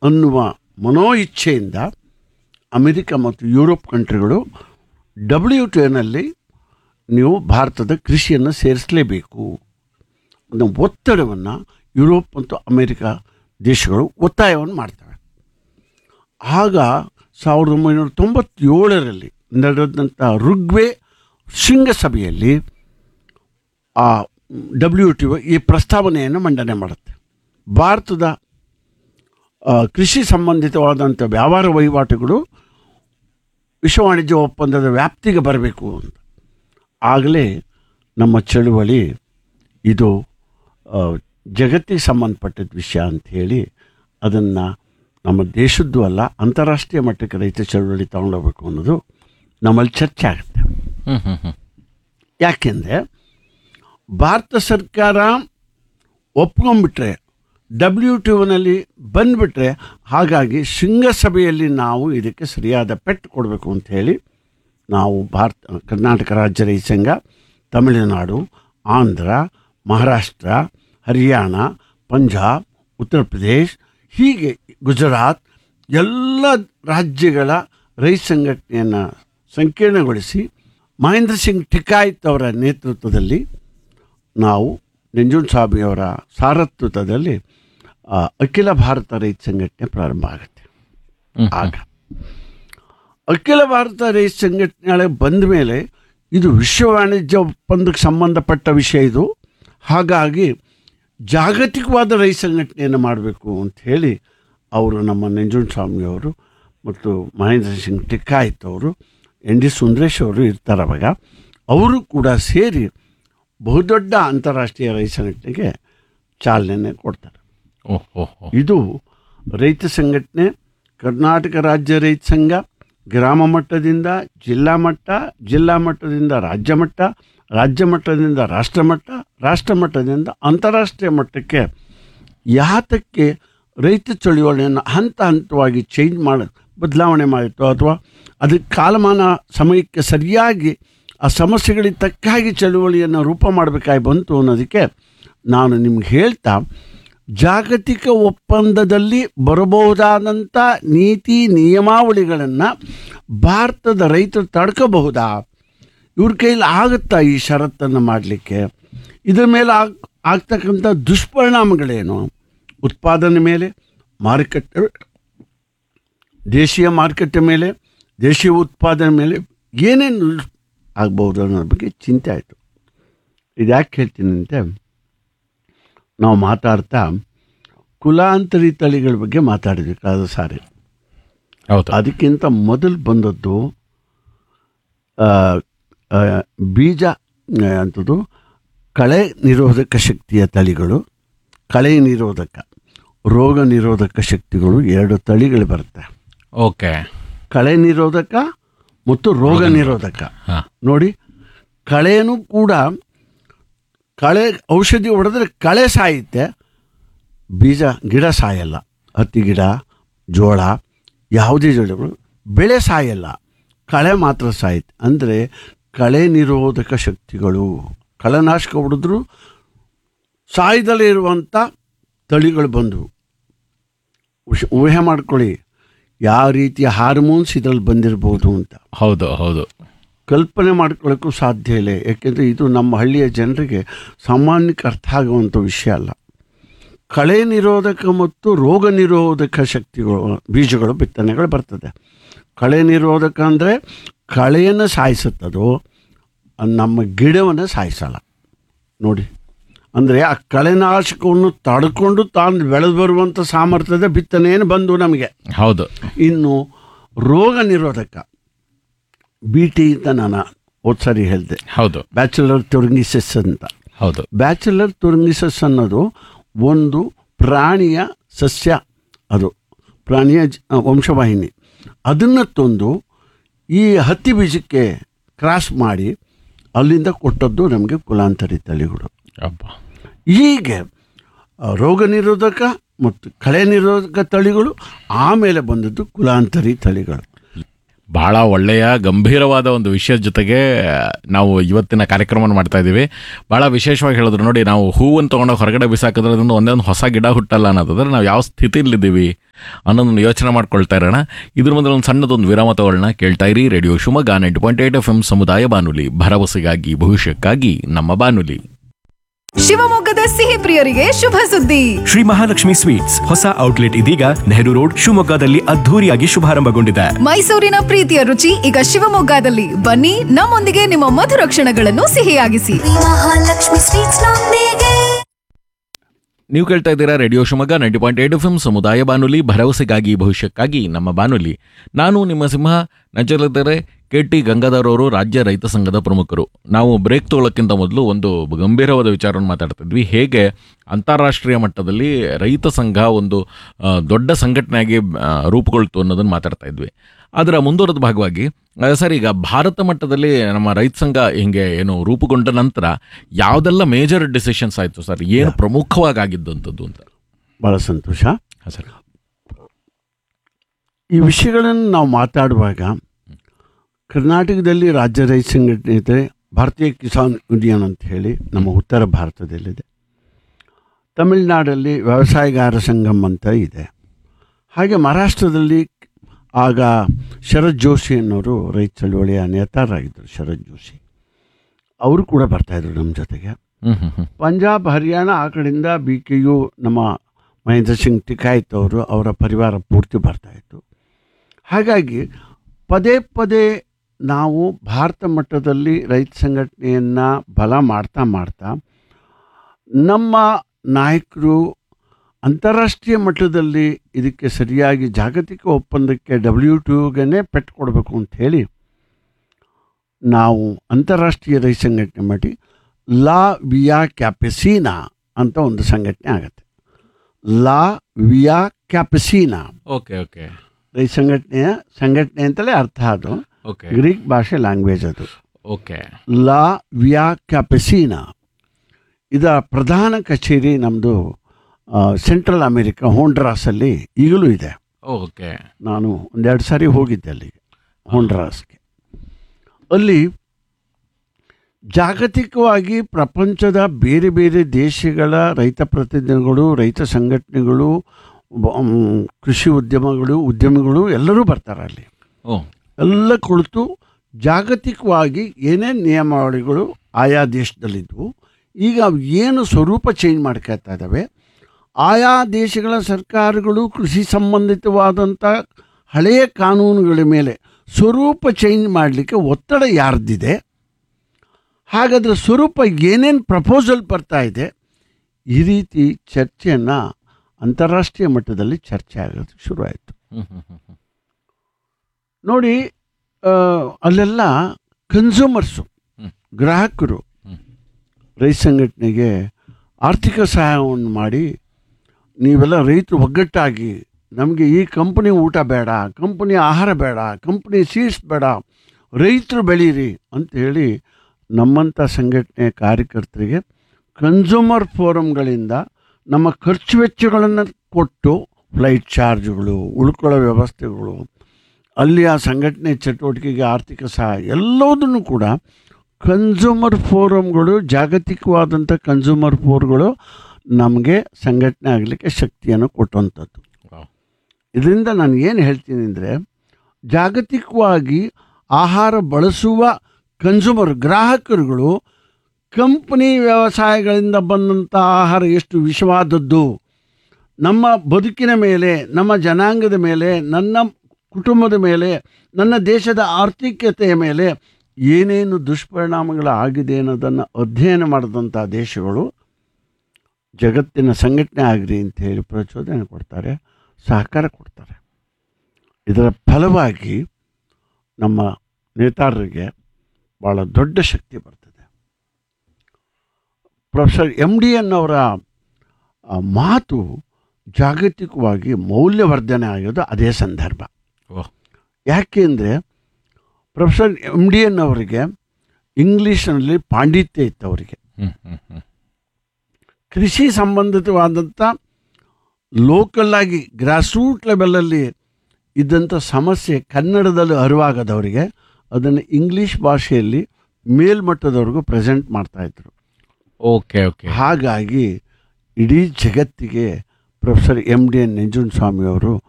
ಅನ್ನುವ ಮನೋ ಇಚ್ಛೆಯಿಂದ ಅಮೆರಿಕ ಮತ್ತು ಯುರೋಪ್ ಕಂಟ್ರಿಗಳು ಡಬ್ಲ್ಯೂ ಟಿ ಎನಲ್ಲಿ ನೀವು ಭಾರತದ ಕೃಷಿಯನ್ನು ಸೇರಿಸಲೇಬೇಕು ಅನ್ನೋ ಒತ್ತಡವನ್ನು ಯುರೋಪ್ ಮತ್ತು ಅಮೆರಿಕ ದೇಶಗಳು ಒತ್ತಾಯವನ್ನು ಮಾಡ್ತವೆ ಆಗ ಸಾವಿರದ ಒಂಬೈನೂರ ತೊಂಬತ್ತೇಳರಲ್ಲಿ ನಡೆದಂಥ ಋಗ್ವೆ ಶೃಂಗಸಭೆಯಲ್ಲಿ ಆ ಡಬ್ಲ್ಯೂ ಟಿ ಒ ಈ ಪ್ರಸ್ತಾವನೆಯನ್ನು ಮಂಡನೆ ಮಾಡುತ್ತೆ ಭಾರತದ ಆ, ಕೃಷಿ ಸಂಬಂಧಿತವಾದಂಥ ವ್ಯವಹಾರ ವಹಿವಾಟುಗಳು ವಿಶ್ವ ವಾಣಿಜ್ಯ ಒಪ್ಪಂದದ ವ್ಯಾಪ್ತಿಗೆ ಬರಬೇಕು ಅಂತ ಆಗಲೇ ನಮ್ಮ ಚಳುವಳಿ ಇದು ಆ, ಜಗತ್ತಿಗೆ ಸಂಬಂಧಪಟ್ಟಿದ್ದ ವಿಷಯ ಅಂತ ಹೇಳಿ ಅದನ್ನು ನಮ್ಮ ದೇಶದ್ದು ಅಲ್ಲ ಅಂತಾರಾಷ್ಟ್ರೀಯ ಮಟ್ಟಕ್ಕೆ ರೈತ ಚಳುವಳಿ ತಗೊಂಡೋಗ್ಬೇಕು ಅನ್ನೋದು ನಮ್ಮಲ್ಲಿ ಚರ್ಚೆ ಆಗುತ್ತೆ ಹ್ಮ್ ಹ್ಮ್ ಹ್ಮ್ ಯಾಕೆಂದರೆ ಭಾರತ ಸರ್ಕಾರ ಒಪ್ಕೊಂಡ್ಬಿಟ್ರೆ ಡಬ್ಲ್ಯೂ ಟಿ ಒನಲ್ಲಿ ಬಂದುಬಿಟ್ರೆ ಹಾಗಾಗಿ ಶೃಂಗಸಭೆಯಲ್ಲಿ ನಾವು ಇದಕ್ಕೆ ಸರಿಯಾದ ಪೆಟ್ಟು ಕೊಡಬೇಕು ಅಂತ ಹೇಳಿ ನಾವು ಭಾರತ ಕರ್ನಾಟಕ ರಾಜ್ಯ ರೈತ ಸಂಘ ತಮಿಳುನಾಡು ಆಂಧ್ರ ಮಹಾರಾಷ್ಟ್ರ ಹರಿಯಾಣ ಪಂಜಾಬ್ ಉತ್ತರ ಪ್ರದೇಶ್ ಹೀಗೆ ಗುಜರಾತ್ ಎಲ್ಲ ರಾಜ್ಯಗಳ ರೈತ ಸಂಘಟನೆಯನ್ನು ಸಂಕೀರ್ಣಗೊಳಿಸಿ ಮಹೇಂದ್ರ ಸಿಂಗ್ ಟಿಕಾಯ್ತ್ ಅವರ ನೇತೃತ್ವದಲ್ಲಿ ನಾವು ನಂಜುಂಡಸ್ವಾಮಿಯವರ ಸಾರಥ್ಯದಲ್ಲಿ ಆ, ಅಖಿಲ ಭಾರತ ರೈತ ಸಂಘಟನೆ ಪ್ರಾರಂಭ ಆಗುತ್ತೆ ಹ್ಮ್. ಆಗ ಅಖಿಲ ಭಾರತ ರೈತ ಸಂಘಟನೆ ಬಂದ ಮೇಲೆ ಇದು ವಿಶ್ವ ವಾಣಿಜ್ಯ ಒಪ್ಪಂದಕ್ಕೆ ಸಂಬಂಧಪಟ್ಟ ವಿಷಯ ಇದು ಹಾಗಾಗಿ ಜಾಗತಿಕವಾದ ರೈತ ಸಂಘಟನೆಯನ್ನು ಮಾಡಬೇಕು ಅಂತ ಹೇಳಿ ಅವರು ನಮ್ಮ ನಂಜುಂಡಸ್ವಾಮಿಯವರು ಮತ್ತು ಮಹೇಂದ್ರ ಸಿಂಗ್ ಟಿಕ್ಕಾಯ್ತ್ ಅವರು ಎನ್ ಡಿ ಸುಂದರೇಶ್ ಅವರು ಇರ್ತಾರೆ ಅವಾಗ ಅವರು ಕೂಡ ಸೇರಿ ಬಹುದೊಡ್ಡ ಅಂತಾರಾಷ್ಟ್ರೀಯ ರೈತ ಸಂಘಟನೆಗೆ ಚಾಲನೆ ಕೊಡ್ತಾರೆ ಓಹ್ ಓಹ್ ಓಹ್ ಇದು ರೈತ ಸಂಘಟನೆ ಕರ್ನಾಟಕ ರಾಜ್ಯ ರೈತ ಸಂಘ ಗ್ರಾಮ ಮಟ್ಟದಿಂದ ಜಿಲ್ಲಾ ಮಟ್ಟ ಜಿಲ್ಲಾ ಮಟ್ಟದಿಂದ ರಾಜ್ಯ ಮಟ್ಟ ರಾಜ್ಯ ಮಟ್ಟದಿಂದ ರಾಷ್ಟ್ರ ಮಟ್ಟ ರಾಷ್ಟ್ರ ಮಟ್ಟದಿಂದ ಅಂತಾರಾಷ್ಟ್ರೀಯ ಮಟ್ಟಕ್ಕೆ ಯಾತಕ್ಕೆ ರೈತ ಚಳುವಳಿಯನ್ನು ಹಂತ ಹಂತವಾಗಿ ಚೇಂಜ್ ಮಾಡ ಬದಲಾವಣೆ ಮಾಡಿತ್ತು ಅಥವಾ ಅದಕ್ಕೆ ಕಾಲಮಾನ ಸಮಯಕ್ಕೆ ಸರಿಯಾಗಿ ಆ ಸಮಸ್ಯೆಗಳಿಗೆ ತಕ್ಕ ಹಾಗೆ ಚಳುವಳಿಯನ್ನು ರೂಪ ಮಾಡಬೇಕಾಗಿ ಬಂತು ಅನ್ನೋದಕ್ಕೆ ನಾನು ನಿಮ್ಗೆ ಹೇಳ್ತಾ ಜಾಗತಿಕ ಒಪ್ಪಂದದಲ್ಲಿ ಬರಬಹುದಾದಂಥ ನೀತಿ ನಿಯಮಾವಳಿಗಳನ್ನು ಭಾರತದ ರೈತರು ತಡ್ಕೋಬಹುದಾ ಇವ್ರ ಕೈಲಿ ಆಗುತ್ತಾ ಈ ಷರತ್ತನ್ನು ಮಾಡಲಿಕ್ಕೆ ಇದರ ಮೇಲೆ ಆಗ್ ಆಗ್ತಕ್ಕಂಥ ದುಷ್ಪರಿಣಾಮಗಳೇನು ಉತ್ಪಾದನೆ ಮೇಲೆ ಮಾರುಕಟ್ಟೆ ದೇಶೀಯ ಮಾರುಕಟ್ಟೆ ಮೇಲೆ ದೇಶೀಯ ಉತ್ಪಾದನೆ ಮೇಲೆ ಏನೇನು ಆಗ್ಬೋದು ಅನ್ನೋದ್ರ ಬಗ್ಗೆ ಚಿಂತೆ ಆಯಿತು ಇದು ಯಾಕೆ ಹೇಳ್ತೀನಿ ಅಂತೆ ನಾವು ಮಾತಾಡ್ತಾ ಕುಲಾಂತರಿ ತಳಿಗಳ ಬಗ್ಗೆ ಮಾತಾಡಿದ್ವಿ ಕಳೆದ ಸಾರಿ ಹೌದು ಅದಕ್ಕಿಂತ ಮೊದಲು ಬಂದದ್ದು ಆ, ಆ, ಬೀಜ ಆ, ಅಂಥದ್ದು ಕಳೆ ನಿರೋಧಕ ಶಕ್ತಿಯ ತಳಿಗಳು ಕಳೆ ನಿರೋಧಕ ರೋಗ ನಿರೋಧಕ ಶಕ್ತಿಗಳು ಎರಡು ತಳಿಗಳು ಬರುತ್ತೆ ಓಕೆ ಕಳೆ ನಿರೋಧಕ ಮತ್ತು ರೋಗ ನಿರೋಧಕ ಹಾ ನೋಡಿ ಕಳೆನೂ ಕೂಡ ಕಳೆ ಔಷಧಿ ಹೊಡೆದ್ರೆ ಕಳೆ ಸಾಯುತ್ತೆ ಬೀಜ ಗಿಡ ಸಾಯಲ್ಲ ಹತ್ತಿ ಗಿಡ ಜೋಳ ಯಾವುದೇ ಜೋಳಗಳು ಬೆಳೆ ಸಾಯಲ್ಲ ಕಳೆ ಮಾತ್ರ ಸಾಯುತ್ತೆ ಅಂದರೆ ಕಳೆ ನಿರೋಧಕ ಶಕ್ತಿಗಳು ಕಳೆನಾಶಕ ಹೊಡೆದ್ರು ಸಾಯದಲ್ಲೇ ಇರುವಂಥ ತಳಿಗಳು ಬಂದವು ಉಶ್- ಊಹೆ ಮಾಡ್ಕೊಳ್ಳಿ ಯಾವ ರೀತಿಯ ಹಾರ್ಮೋನ್ಸ್ ಇದರಲ್ಲಿ ಬಂದಿರ್ಬೋದು ಅಂತ ಹೌದು ಹೌದು ಕಲ್ಪನೆ ಮಾಡ್ಕೊಳ್ಳೋಕ್ಕೂ ಸಾಧ್ಯ ಇಲ್ಲ ಯಾಕೆಂದರೆ ಇದು ನಮ್ಮ ಹಳ್ಳಿಯ ಜನರಿಗೆ ಸಾಮಾನ್ಯಕ್ಕೆ ಅರ್ಥ ಆಗುವಂಥ ವಿಷಯ ಅಲ್ಲ ಕಳೆ ನಿರೋಧಕ ಮತ್ತು ರೋಗ ನಿರೋಧಕ ಶಕ್ತಿಗಳು ಬೀಜಗಳು ಬಿತ್ತನೆಗಳು ಬರ್ತದೆ ಕಳೆ ನಿರೋಧಕ ಅಂದರೆ ಕಳೆಯನ್ನು ಸಾಯಿಸುತ್ತದೋ ಅದು ನಮ್ಮ ಗಿಡವನ್ನು ಸಾಯಿಸಲ್ಲ ನೋಡಿ ಅಂದರೆ ಆ ಕಳೆನಾಶಕವನ್ನು ತಡ್ಕೊಂಡು ತಾನು ಬೆಳೆದು ಬರುವಂಥ ಸಾಮರ್ಥ್ಯದ ಬಿತ್ತನೆಯನ್ನು ಬಂದು ನಮಗೆ ಹೌದು ಇನ್ನು ರೋಗ ನಿರೋಧಕ ಬಿ ಟಿ ಅಂತ ನಾನು ಹೋದ್ ಸರಿ ಹೇಳಿದೆ ಹೌದು ಬ್ಯಾಚುಲರ್ ತೊರಂಗಿಸಸ್ ಅಂತ ಹೌದು ಬ್ಯಾಚುಲರ್ ತೊರಂಗಿಸಸ್ ಅನ್ನೋದು ಒಂದು ಪ್ರಾಣಿಯ ಸಸ್ಯ ಅದು ಪ್ರಾಣಿಯ ಜ- ವಂಶವಾಹಿನಿ ಅದನ್ನು ತಂದು ಈ ಹತ್ತಿ ಬೀಜಕ್ಕೆ ಕ್ರಾಸ್ ಮಾಡಿ ಅಲ್ಲಿಂದ ಕೊಟ್ಟದ್ದು ನಮಗೆ ಕುಲಾಂತರಿ ತಳಿಗಳು ಅಬ್ಬಾ ಹೀಗೆ ಆ, ರೋಗ ನಿರೋಧಕ ಮತ್ತು ಕಳೆ ನಿರೋಧಕ ತಳಿಗಳು ಆಮೇಲೆ ಬಂದದ್ದು ಕುಲಾಂತರಿ ತಳಿಗಳು ಬಹಳ ಒಳ್ಳೆಯ ಗಂಭೀರವಾದ ಒಂದು ವಿಷಯದ ಜೊತೆಗೆ ನಾವು ಇವತ್ತಿನ ಕಾರ್ಯಕ್ರಮವನ್ನು ಮಾಡ್ತಾ ಇದ್ದೀವಿ ಬಹಳ ವಿಶೇಷವಾಗಿ ಹೇಳಿದ್ರು ನೋಡಿ ನಾವು ಹೂವನ್ನು ತೊಗೊಂಡೋಗಿ ಹೊರಗಡೆ ಬಿಸಾಕಿದ್ರೆ ಅದರಿಂದ ಒಂದೇ ಒಂದು ಹೊಸ ಗಿಡ ಹುಟ್ಟಲ್ಲ ಅನ್ನೋದಾದ್ರೆ ನಾವು ಯಾವ ಸ್ಥಿತಿಯಲ್ಲಿದ್ದೀವಿ ಅನ್ನೋದನ್ನು ಯೋಚನೆ ಮಾಡ್ಕೊಳ್ತಾ ಇರೋಣ ಇದ್ರ ಮುಂದೆ ಒಂದು ಸಣ್ಣದೊಂದು ವಿರಾಮ ತಗೊಳ್ಳೋಣ ಕೇಳ್ತಾ ಇರಿ radio Shivamogga ninety point eight F M ಸಮುದಾಯ ಬಾನುಲಿ ಭರವಸೆಗಾಗಿ ಭವಿಷ್ಯಕ್ಕಾಗಿ ನಮ್ಮ ಬಾನುಲಿ ಶಿವಮೊಗ್ಗದ ಸಿಹಿ ಪ್ರಿಯರಿಗೆ ಶುಭ ಸುದ್ದಿ ಶ್ರೀ ಮಹಾಲಕ್ಷ್ಮಿ ಸ್ವೀಟ್ಸ್ ಹೊಸ ಔಟ್ಲೆಟ್ ಇದೀಗ ನೆಹರು ರೋಡ್ ಶಿವಮೊಗ್ಗದಲ್ಲಿ ಅದ್ಧೂರಿಯಾಗಿ ಶುಭಾರಂಭಗೊಂಡಿದೆ ಮೈಸೂರಿನ ಪ್ರೀತಿಯ ರುಚಿ ಈಗ ಶಿವಮೊಗ್ಗದಲ್ಲಿ ಬನ್ನಿ ನಮ್ಮೊಂದಿಗೆ ನಿಮ್ಮ ಮಧುರ ಕ್ಷಣಗಳನ್ನು ಸಿಹಿಯಾಗಿಸಿ ಮಹಾಲಕ್ಷ್ಮಿ ಸ್ವೀಟ್ಸ್ ನೊಂದಿಗೆ ನೀವು ಕೇಳ್ತಾ ಇದ್ದೀರಾ radio Shivamogga ninety point eight F M ಸಮುದಾಯ ಬಾನುಲಿ ಭರವಸೆಗಾಗಿ ಭವಿಷ್ಯಕ್ಕಾಗಿ ನಮ್ಮ ಬಾನುಲಿ ನಾನು ನಿಮ್ಮ ಸಿಂಹ ನಜಲಿದ್ದರೆ ಕೆ ಟಿ ಗಂಗಾಧರ್ ಅವರು ರಾಜ್ಯ ರೈತ ಸಂಘದ ಪ್ರಮುಖರು ನಾವು ಬ್ರೇಕ್ ತಗೊಳ್ಳೋಕ್ಕಿಂತ ಮೊದಲು ಒಂದು ಗಂಭೀರವಾದ ವಿಚಾರವನ್ನು ಮಾತಾಡ್ತಿದ್ವಿ ಹೇಗೆ ಅಂತಾರಾಷ್ಟ್ರೀಯ ಮಟ್ಟದಲ್ಲಿ ರೈತ ಸಂಘ ಒಂದು ಆ, ದೊಡ್ಡ ಸಂಘಟನೆಯಾಗಿ ಆ, ರೂಪುಗೊಳ್ತು ಅನ್ನೋದನ್ನು ಮಾತಾಡ್ತಾ ಇದ್ವಿ ಅದರ ಮುಂದುವರೆದ ಭಾಗವಾಗಿ ಆ, ಸರ್ ಈಗ ಭಾರತ ಮಟ್ಟದಲ್ಲಿ ನಮ್ಮ ರೈತ ಸಂಘ ಹಿಂಗೆ ಏನು ರೂಪುಗೊಂಡ ನಂತರ ಯಾವುದೆಲ್ಲ ಮೇಜರ್ ಡಿಸಿಷನ್ಸ್ ಆಯಿತು ಸರ್ ಏನು ಪ್ರಮುಖವಾಗಿ ಆಗಿದ್ದಂಥದ್ದು ಅಂತ ಭಾಳ ಸಂತೋಷ ಹಾಂ ಸರ್ ಈ ವಿಷಯಗಳನ್ನು ನಾವು ಮಾತಾಡುವಾಗ ಕರ್ನಾಟಕದಲ್ಲಿ ರಾಜ್ಯ ರೈತ ಸಂಘಟನೆ ಇದೆ ಭಾರತೀಯ ಕಿಸಾನ್ ಯೂನಿಯನ್ ಅಂತ ಹೇಳಿ ನಮ್ಮ ಉತ್ತರ ಭಾರತದಲ್ಲಿದೆ ತಮಿಳುನಾಡಲ್ಲಿ ವ್ಯವಸಾಯಗಾರ ಸಂಗಮ್ ಅಂತ ಇದೆ ಹಾಗೆ ಮಹಾರಾಷ್ಟ್ರದಲ್ಲಿ ಆಗ ಶರತ್ ಜೋಶಿ ಅನ್ನೋರು ರೈತ ಚಳವಳಿಯ ನೇತಾರರಾಗಿದ್ದರು ಶರತ್ ಜೋಶಿ ಅವರು ಕೂಡ ಬರ್ತಾಯಿದ್ರು ನಮ್ಮ ಜೊತೆಗೆ ಹ್ಮ್ ಹ್ಮ್ ಹ್ಮ್ ಪಂಜಾಬ್ ಹರಿಯಾಣ ಆ ಕಡೆಯಿಂದ ಬಿ ಕೆ ಯು ನಮ್ಮ ಮಹೇಂದ್ರ ಸಿಂಗ್ ಟಿಕಾಯ್ತ್ ಅವರು ಅವರ ಪರಿವಾರ ಪೂರ್ತಿ ಬರ್ತಾಯಿತ್ತು ಹಾಗಾಗಿ ಪದೇ ಪದೇ ನಾವು ಭಾರತ ಮಟ್ಟದಲ್ಲಿ ರೈತ ಸಂಘಟನೆಯನ್ನು ಬಲ ಮಾಡ್ತಾ ಮಾಡ್ತಾ ನಮ್ಮ ನಾಯಕರು ಅಂತಾರಾಷ್ಟ್ರೀಯ ಮಟ್ಟದಲ್ಲಿ ಇದಕ್ಕೆ ಸರಿಯಾಗಿ ಜಾಗತಿಕ ಒಪ್ಪಂದಕ್ಕೆ ಡಬ್ಲ್ಯೂ ಟಿಗೆ ಪೆಟ್ಟು ಕೊಡಬೇಕು ಅಂತ ಹೇಳಿ ನಾವು ಅಂತಾರಾಷ್ಟ್ರೀಯ ರೈತ ಸಂಘಟನೆ ಮಾಡಿ ಲಾ ವಿಯಾ ಕ್ಯಾಪೆಸೀನಾ ಅಂತ ಒಂದು ಸಂಘಟನೆ ಆಗುತ್ತೆ ಲಾ ವಿಯಾ ಕ್ಯಾಪೆಸೀನಾ ಓಕೆ ಓಕೆ ರೈತ ಸಂಘಟನೆಯ ಸಂಘಟನೆ ಅಂತಲೇ ಅರ್ಥ ಅದು ಓಕೆ ಗ್ರೀಕ್ ಭಾಷೆ ಲ್ಯಾಂಗ್ವೇಜ್ ಅದು ಓಕೆ ಲಾ ವಿಯಾ ಕ್ಯಾಪೆಸೀನಾ ಇದರ ಪ್ರಧಾನ ಕಚೇರಿ ನಮ್ಮದು ಸೆಂಟ್ರಲ್ ಅಮೇರಿಕಾ ಹೋಂಡ್ರಾಸಲ್ಲಿ ಈಗಲೂ ಇದೆ ಓಕೆ ನಾನು ಒಂದೆರಡು ಸಾರಿ ಹೋಗಿದ್ದೆ ಅಲ್ಲಿಗೆ ಹೋಂಡ್ರಾಸ್ಗೆ ಅಲ್ಲಿ ಜಾಗತಿಕವಾಗಿ ಪ್ರಪಂಚದ ಬೇರೆ ಬೇರೆ ದೇಶಗಳ ರೈತ ಪ್ರತಿನಿಧಿಗಳು ರೈತ ಸಂಘಟನೆಗಳು ಬ- ಮ್, ಕೃಷಿ ಉದ್ಯಮಗಳು ಉದ್ಯಮಿಗಳು ಎಲ್ಲರೂ ಬರ್ತಾರೆ ಅಲ್ಲಿ ಓ ಎಲ್ಲ ಕುಳಿತು ಜಾಗತಿಕವಾಗಿ ಏನೇನು ನಿಯಮಾವಳಿಗಳು ಆಯಾ ದೇಶದಲ್ಲಿದ್ವು ಈಗ ಅವು ಏನು ಸ್ವರೂಪ ಚೇಂಜ್ ಮಾಡ್ಕೊಳ್ತಾ ಇದ್ದಾವೆ ಆಯಾ ದೇಶಗಳ ಸರ್ಕಾರಗಳು ಕೃಷಿ ಸಂಬಂಧಿತವಾದಂಥ ಹಳೆಯ ಕಾನೂನುಗಳ ಮೇಲೆ ಸ್ವರೂಪ ಚೇಂಜ್ ಮಾಡಲಿಕ್ಕೆ ಒತ್ತಡ ಯಾರ್ದಿದೆ ಹಾಗಾದರೆ ಸ್ವರೂಪ ಏನೇನು ಪ್ರಪೋಸಲ್ ಬರ್ತಾ ಇದೆ ಈ ರೀತಿ ಚರ್ಚೆಯನ್ನು ಅಂತಾರಾಷ್ಟ್ರೀಯ ಮಟ್ಟದಲ್ಲಿ ಚರ್ಚೆ ಆಗೋದು ಶುರುವಾಯಿತು ಹ್ಮ್ ಹ್ಮ್ ಹ್ಮ್ ಹ್ಮ್. ನೋಡಿ ಆ, ಅಲ್ಲೆಲ್ಲ ಕನ್ಸ್ಯೂಮರ್ಸು ಹ್ಮ್. ಗ್ರಾಹಕರು ಹ್ಮ್. ರೈತ ಸಂಘಟನೆಗೆ ಆರ್ಥಿಕ ಸಹಾಯವನ್ನು ಮಾಡಿ ನೀವೆಲ್ಲ ರೈತರು ಒಗ್ಗಟ್ಟಾಗಿ ನಮಗೆ ಈ ಕಂಪನಿ ಊಟ ಬೇಡ ಕಂಪನಿ ಆಹಾರ ಬೇಡ ಕಂಪನಿ ಸೀಡ್ಸ್ ಬೇಡ ರೈತರು ಬೆಳೀರಿ ಅಂತ ಹೇಳಿ ನಮ್ಮಂಥ ಸಂಘಟನೆ ಕಾರ್ಯಕರ್ತರಿಗೆ ಕನ್ಸ್ಯೂಮರ್ ಫೋರಮ್ಗಳಿಂದ ನಮ್ಮ ಖರ್ಚು ವೆಚ್ಚಗಳನ್ನು ಕೊಟ್ಟು ಫ್ಲೈಟ್ ಚಾರ್ಜ್ಗಳು ಉಳ್ಕೊಳ್ಳೋ ವ್ಯವಸ್ಥೆಗಳು ಅಲ್ಲಿ ಆ ಸಂಘಟನೆ ಚಟುವಟಿಕೆಗೆ ಆರ್ಥಿಕ ಸಹಾಯ ಎಲ್ಲವುದನ್ನು ಕೂಡ ಕನ್ಸ್ಯೂಮರ್ ಫೋರಮ್ಗಳು ಜಾಗತಿಕವಾದಂಥ ಕನ್ಸ್ಯೂಮರ್ ಫೋರ್ಗಳು ನಮಗೆ ಸಂಘಟನೆ ಆಗಲಿಕ್ಕೆ ಶಕ್ತಿಯನ್ನು ಕೊಟ್ಟಂಥದ್ದು ವಾವ್. ಇದರಿಂದ ನಾನು ಏನು ಹೇಳ್ತೀನಿ ಅಂದರೆ ಜಾಗತಿಕವಾಗಿ ಆಹಾರ ಬಳಸುವ ಕನ್ಸ್ಯೂಮರ್ ಗ್ರಾಹಕರುಗಳು ಕಂಪನಿ ವ್ಯವಸಾಯಗಳಿಂದ ಬಂದಂಥ ಆಹಾರ ಎಷ್ಟು ವಿಷವಾದದ್ದು ನಮ್ಮ ಬದುಕಿನ ಮೇಲೆ ನಮ್ಮ ಜನಾಂಗದ ಮೇಲೆ ನನ್ನ ಕುಟುಂಬದ ಮೇಲೆ ನನ್ನ ದೇಶದ ಆರ್ಥಿಕತೆಯ ಮೇಲೆ ಏನೇನು ದುಷ್ಪರಿಣಾಮಗಳು ಆಗಿದೆ ಅನ್ನೋದನ್ನು ಅಧ್ಯಯನ ಮಾಡಿದಂಥ ದೇಶಗಳು ಜಗತ್ತಿನ ಸಂಘಟನೆ ಆಗ್ರಿ ಅಂತ ಹೇಳಿ ಪ್ರಚೋದನೆ ಕೊಡ್ತಾರೆ ಸಹಕಾರ ಕೊಡ್ತಾರೆ ಇದರ ಫಲವಾಗಿ ನಮ್ಮ ನೇತಾರರಿಗೆ ಭಾಳ ದೊಡ್ಡ ಶಕ್ತಿ ಬರ್ತದೆ ಪ್ರೊಫೆಸರ್ ಎಮ್ ಡಿ ಎನ್ ಅವರ ಆ, ಮಾತು ಜಾಗತಿಕವಾಗಿ ಮೌಲ್ಯವರ್ಧನೆ ಆಗೋದು ಅದೇ ಸಂದರ್ಭ ಓಹ್. ಯಾಕೆಂದರೆ ಪ್ರೊಫೆಸರ್ ಎಮ್ ಡಿ ಎನ್ ಅವರಿಗೆ ಇಂಗ್ಲೀಷ್ನಲ್ಲಿ ಪಾಂಡಿತ್ಯ ಇತ್ತು ಅವರಿಗೆ ಹ್ಮ್ ಹ್ಮ್ ಹ್ಮ್ ಕೃಷಿ ಸಂಬಂಧಿತವಾದಂಥ ಲೋಕಲ್ ಆಗಿ ಗ್ರಾಸ್ ರೂಟ್ ಲೆವೆಲಲ್ಲಿ ಇದ್ದಂಥ ಸಮಸ್ಯೆ ಕನ್ನಡದಲ್ಲಿ ಅರಿವಾಗದವರಿಗೆ ಅದನ್ನು ಇಂಗ್ಲೀಷ್ ಭಾಷೆಯಲ್ಲಿ ಮೇಲ್ಮಟ್ಟದವರೆಗೂ ಪ್ರೆಸೆಂಟ್ ಮಾಡ್ತಾಯಿದ್ರು ಓಕೆ ಓಕೆ ಹಾಗಾಗಿ ಇಡೀ ಜಗತ್ತಿಗೆ professor M D N Swamy ಅವರು